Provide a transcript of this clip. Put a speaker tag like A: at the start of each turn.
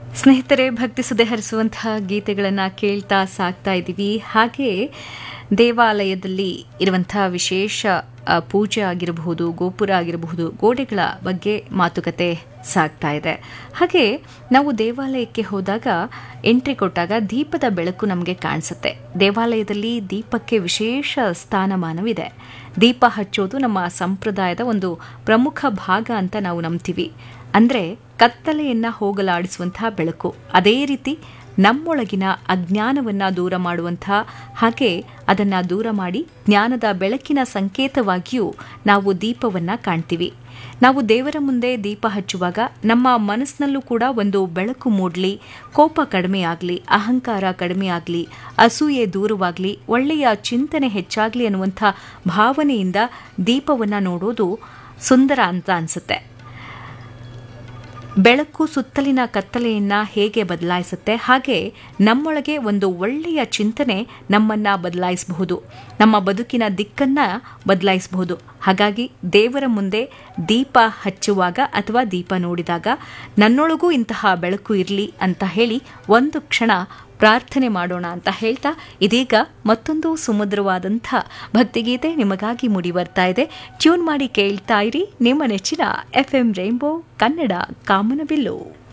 A: ಸ್ನೇಹಿತರೆ ಭಕ್ತಿ ಸುದೆ ಹರಿಸುವಂತಹ ಗೀತೆಗಳನ್ನು ಕೇಳ್ತಾ ಸಾಕ್ತಾ ಇದ್ದೀವಿ ಹಾಗೆ ದೇವಾಲಯದಲ್ಲಿ ಇರುವಂತಹ ವಿಶೇಷ ಆ, ಪೂಜೆ ಆಗಿರಬಹುದು ಗೋಪುರ ಆಗಿರಬಹುದು ಗೋಡೆಗಳ ಬಗ್ಗೆ ಮಾತುಕತೆ ಸಾಗ್ತಾ ಇದೆ ಹಾಗೆ ನಾವು ದೇವಾಲಯಕ್ಕೆ ಹೋದಾಗ ಎಂಟ್ರಿ ಕೊಟ್ಟಾಗ ದೀಪದ ಬೆಳಕು ನಮಗೆ ಕಾಣಿಸುತ್ತೆ ದೇವಾಲಯದಲ್ಲಿ ದೀಪಕ್ಕೆ ವಿಶೇಷ ಸ್ಥಾನಮಾನವಿದೆ ದೀಪ ಹಚ್ಚೋದು ನಮ್ಮ ಸಂಪ್ರದಾಯದ ಒಂದು ಪ್ರಮುಖ ಭಾಗ ಅಂತ ನಾವು ನಂಬ್ತೀವಿ ಅಂದರೆ ಕತ್ತಲೆಯನ್ನ ಹೋಗಲಾಡಿಸುವಂತಹ ಬೆಳಕು ಅದೇ ರೀತಿ ನಮ್ಮೊಳಗಿನ ಅಜ್ಞಾನವನ್ನ ದೂರ ಮಾಡುವಂತಹ ಹಾಗೆ ಅದನ್ನ ದೂರ ಮಾಡಿ ಜ್ಞಾನದ ಬೆಳಕಿನ ಸಂಕೇತವಾಗಿಯೂ ನಾವು ದೀಪವನ್ನ ಕಾಣ್ತೀವಿ ನಾವು ದೇವರ ಮುಂದೆ ದೀಪ ಹಚ್ಚುವಾಗ ನಮ್ಮ ಮನಸ್ಸಿನಲ್ಲೂ ಕೂಡ ಒಂದು ಬೆಳಕು ಮೂಡಲಿ ಕೋಪ ಕಡಿಮೆ ಆಗಲಿ ಅಹಂಕಾರ ಕಡಿಮೆ ಆಗಲಿ ಅಸೂಯೆ ದೂರವಾಗಲಿ ಒಳ್ಳೆಯ ಚಿಂತನೆ ಹೆಚ್ಚಾಗಲಿ ಅನ್ನುವಂಥ ಭಾವನೆಯಿಂದ ದೀಪವನ್ನು ನೋಡೋದು ಸುಂದರ ಅಂತ ಅನಿಸುತ್ತೆ ಬೆಳಕು ಸುತ್ತಲಿನ ಕತ್ತಲೆಯನ್ನ ಹೇಗೆ ಬದಲಾಯಿಸುತ್ತೆ ಹಾಗೆ ನಮ್ಮೊಳಗೆ ಒಂದು ಒಳ್ಳೆಯ ಚಿಂತನೆ ನಮ್ಮನ್ನ ಬದಲಾಯಿಸಬಹುದು ನಮ್ಮ ಬದುಕಿನ ದಿಕ್ಕನ್ನ ಬದಲಾಯಿಸಬಹುದು ಹಾಗಾಗಿ ದೇವರ ಮುಂದೆ ದೀಪ ಹಚ್ಚುವಾಗ ಅಥವಾ ದೀಪ ನೋಡಿದಾಗ ನನ್ನೊಳಗೂ ಇಂತಹ ಬೆಳಕು ಇರಲಿ ಅಂತ ಹೇಳಿ ಒಂದು ಕ್ಷಣ ಪ್ರಾರ್ಥನೆ ಮಾಡೋಣ ಅಂತ ಹೇಳ್ತಾ ಇದೀಗ ಮತ್ತೊಂದು ಸುಮಧುರವಾದಂಥ ಭಕ್ತಿಗೀತೆ ನಿಮಗಾಗಿ ಮೂಡಿ ಬರ್ತಾ ಇದೆ ಟ್ಯೂನ್ ಮಾಡಿ ಕೇಳ್ತಾ ಇರಿ ನಿಮ್ಮ ನೆಚ್ಚಿನ ಎಫ್ ಎಂ ರೈನ್ಬೋ ಕನ್ನಡ ಕಾಮನಬಿಲ್ಲು